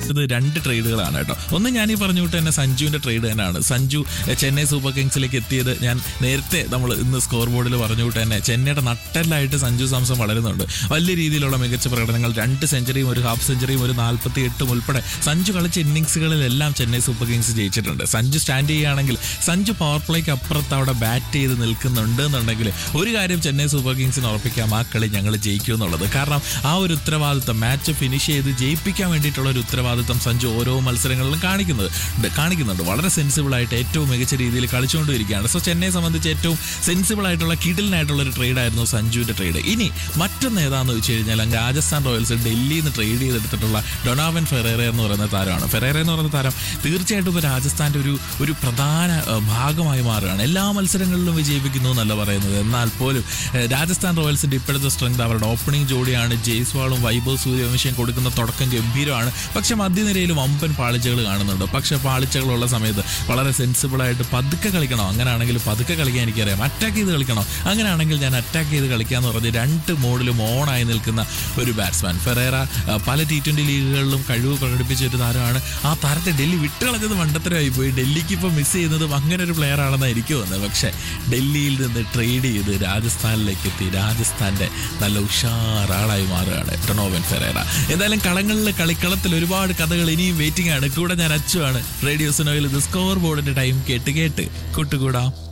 ഇത് രണ്ട് ട്രേഡുകളാണ് കേട്ടോ ഒന്ന് ഞാൻ ഈ പറഞ്ഞു വിട്ട് തന്നെ സഞ്ജുവിന്റെ ട്രേഡ് തന്നെയാണ് സഞ്ജു എ, ചെന്നൈ സൂപ്പർ കിങ്സിലേക്ക് എത്തിയത് ഞാൻ നേരത്തെ നമ്മൾ ഇന്ന് സ്കോർ ബോർഡിൽ പറഞ്ഞു വിട്ട് തന്നെ ചെന്നൈയുടെ നട്ടെല്ലായിട്ട് സഞ്ജു സാംസൺ വളരുന്നുണ്ട് വലിയ രീതിയിലുള്ള മികച്ച പ്രകടനങ്ങൾ രണ്ട് സെഞ്ചുറിയും ഒരു ഹാഫ് സെഞ്ചുറിയും ഒരു നാൽപ്പത്തി എട്ടും ഉൾപ്പെടെ സഞ്ജു കളിച്ച ഇന്നിങ്സുകളിലെല്ലാം ചെന്നൈ സൂപ്പർ കിങ്സ് ജയിച്ചിട്ടുണ്ട് സഞ്ജു സ്റ്റാൻഡ് ചെയ്യുകയാണെങ്കിൽ സഞ്ജു പവർ പ്ലേക്ക് അപ്പുറത്ത് അവിടെ ബാറ്റ് ചെയ്ത് നിൽക്കുന്നുണ്ട് എന്നുണ്ടെങ്കിൽ ഒരു കാര്യം ചെന്നൈ സൂപ്പർ കിങ്സിന് ഉറപ്പിക്കാം ആ കളി ഞങ്ങൾ ജയിക്കും എന്നുള്ളത് കാരണം ആ ഒരു ഉത്തരവാദിത്തം മാച്ച് ഫിനിഷ് ചെയ്ത് ജയിപ്പിക്കാൻ വേണ്ടിയിട്ടുള്ള ഒരു ഉത്തരവാദിത്തം സഞ്ജു ഓരോ മത്സരങ്ങളിലും കാണിക്കുന്നത് ഉണ്ട്- കാണിക്കുന്നുണ്ട് വളരെ സെൻസിബിൾ ആയിട്ട് ഏറ്റവും മികച്ച രീതിയിൽ കളിച്ചുകൊണ്ടിരിക്കുകയാണ് സോ ചെന്നൈയെ സംബന്ധിച്ച് ഏറ്റവും സെൻസിബിൾ ആയിട്ടുള്ള കിഡിലിനായിട്ടുള്ള ഒരു ട്രേഡ് ആയിരുന്നു സഞ്ജുവിന്റെ ട്രേഡ് ഇനി മറ്റൊന്ന് ഏതാന്ന് വെച്ച് കഴിഞ്ഞാൽ അങ്ങ് രാജസ്ഥാൻ റോയൽസ് ഡൽഹിയിൽ നിന്ന് ട്രേഡ് ചെയ്തെടുത്തിട്ടുള്ള ഡൊണാവൻ ഫെറേറ എന്ന് പറയുന്ന താരമാണ് ഫെറേറ എന്ന് പറയുന്ന താരം തീർച്ചയായിട്ടും ഇപ്പോൾ രാജസ്ഥാന്റെ ഒരു ഒരു പ്രധാന ഏഹ്, ഭാഗമായി മാറുകയാണ് എല്ലാ മത്സരങ്ങളിലും വിജയിപ്പിക്കുന്നു എന്നല്ല പറയുന്നത് എന്നാൽ പോലും ഏഹ്, രാജസ്ഥാൻ റോയൽസിന്റെ ഇപ്പോഴത്തെ സ്ട്രെങ്ത് അവരുടെ ഓപ്പണിംഗ് ജോഡിയാണ് ജയ്സ്വാളും വൈഭവ് സൂര്യവംശയും കൊടുക്കുന്ന തുടക്കം ഗംഭീരമാണ് പക്ഷെ മധ്യനിരയിൽ വമ്പൻ പാളിച്ചകൾ കാണുന്നുണ്ട് പക്ഷെ പാളിച്ചകളുള്ള സമയത്ത് വളരെ സെൻസിബിൾ ആയിട്ട് പതുക്കെ കളിക്കണം അങ്ങനെയാണെങ്കിൽ പതുക്കെ കളിക്കാൻ എനിക്കറിയാം അറ്റാക്ക് ചെയ്ത് കളിക്കണം അങ്ങനെയാണെങ്കിൽ ഞാൻ അറ്റാക്ക് ചെയ്ത് കളിക്കാന്ന് പറഞ്ഞ് രണ്ട് മോഡിലും ഓണായി നിൽക്കുന്ന ഒരു ബാറ്റ്സ്മാൻ ഫെറേറ ആ, പല ടി ട്വന്റി ലീഗുകളിലും കഴിവ് പ്രകടിപ്പിച്ച ഒരു താരമാണ് ആ താരത്തെ ഡൽഹി വിട്ടുകളഞ്ഞത് മണ്ടത്തരമായി പോയി ഡൽഹിക്ക് ഇപ്പോൾ മിസ് ചെയ്യുന്നതും അങ്ങനെ ഒരു പ്ലെയർ ആണെന്ന് എനിക്ക് തോന്നുന്നത് പക്ഷേ ഡൽഹിയിൽ നിന്ന് ട്രേഡ് ചെയ്ത് രാജസ്ഥാനിലേക്ക് എത്തി രാജസ്ഥാന്റെ നല്ല ഉഷാറാളായി മാറുകയാണ് ടൊണോവൻ ഫെറേറ എന്തായാലും കളങ്ങളിൽ കളിക്കളത്തിൽ ഒരുപാട് കഥകൾ ഇനിയും വെയിറ്റിംഗ് ആണ് കൂടെ ഞാൻ അച്ചുവാണ് റേഡിയോ സുനോയിൽ ഇത് സ്കോർ ബോർഡിന്റെ ടൈം കേട്ട് കേട്ട് കൂട്ടുകൂടാം